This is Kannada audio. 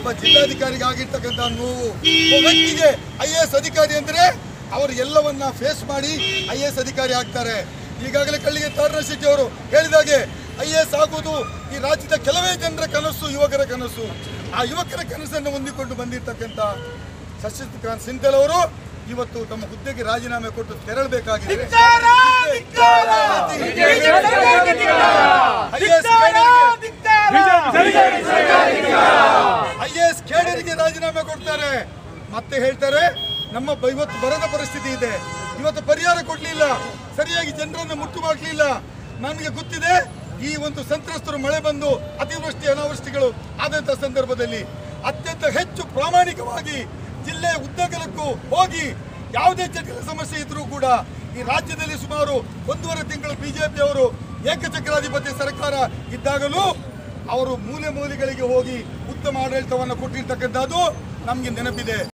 ಒಬ್ಬ ಜಿಲ್ಲಾಧಿಕಾರಿಗೆ ಆಗಿರ್ತಕ್ಕಂಥ ನೋವು ಒಬ್ಬ ವ್ಯಕ್ತಿಗೆ ಐ ಎ ಎಸ್ ಅಧಿಕಾರಿ ಅಂದ್ರೆ ಅವರು ಎಲ್ಲವನ್ನ ಫೇಸ್ ಮಾಡಿ ಐ ಎ ಎಸ್ ಅಧಿಕಾರಿ ಆಗ್ತಾರೆ ಈಗಾಗಲೇ ಕಳ್ಳಿಗೆ ತಾರಣ ಶೆಟ್ಟಿ ಅವರು ಹೇಳಿದಾಗೆ ಐ ಎ ಎಸ್ ಆಗುವುದು ಈ ರಾಜ್ಯದ ಕೆಲವೇ ಜನರ ಕನಸು ಯುವಕರ ಕನಸು ಆ ಯುವಕರ ಕನಸನ್ನು ಹೊಂದಿಕೊಂಡು ಬಂದಿರತಕ್ಕಂಥ ಶಶಿಕಾಂತ್ ಸಿಂಧಲ್ ಅವರು ಇವತ್ತು ತಮ್ಮ ಹುದ್ದೆಗೆ ರಾಜೀನಾಮೆ ಕೊಟ್ಟು ತೆರಳಬೇಕಾಗಿದೆ ಐ ಎಸ್ ಕೇಡರಿಗೆ ರಾಜೀನಾಮೆ ಕೊಡ್ತಾರೆ ಮತ್ತೆ ಹೇಳ್ತಾರೆ ನಮ್ಮ ಬ- ಇವತ್ತು ಬರದ ಪರಿಸ್ಥಿತಿ ಇದೆ ಇವತ್ತು ಪರಿಹಾರ ಕೊಡ್ಲಿಲ್ಲ ಸರಿಯಾಗಿ ಜನರನ್ನು ಮುಟ್ಟು ಮಾಡಲಿಲ್ಲ ನಮಗೆ ಗೊತ್ತಿದೆ ಈ ಒಂದು ಸಂತ್ರಸ್ತರು ಮಳೆ ಬಂದು ಅತಿವೃಷ್ಟಿ ಅನಾವೃಷ್ಟಿಗಳು ಆದಂತ ಸಂದರ್ಭದಲ್ಲಿ ಅತ್ಯಂತ ಹೆಚ್ಚು ಪ್ರಾಮಾಣಿಕವಾಗಿ ಜಿಲ್ಲೆಯ ಉದ್ದಗಲಕ್ಕೂ ಹೋಗಿ ಯಾವುದೇ ಜಟಿಲ ಸಮಸ್ಯೆ ಇದ್ರೂ ಕೂಡ ಈ ರಾಜ್ಯದಲ್ಲಿ ಸುಮಾರು ಒಂದೂವರೆ ತಿಂಗಳು ಬಿಜೆಪಿ ಅವರು ಏಕಚಕ್ರಾಧಿಪತ್ಯ ಸರ್ಕಾರ ಇದ್ದಾಗಲೂ ಅವರು ಮೂಲೆ ಮೂಲೆಗಳಿಗೆ ಹೋಗಿ ಉತ್ತಮ ಆಡಳಿತವನ್ನು ಕೊಟ್ಟಿರ್ತಕ್ಕಂಥದ್ದು ನಮಗೆ ನೆನಪಿದೆ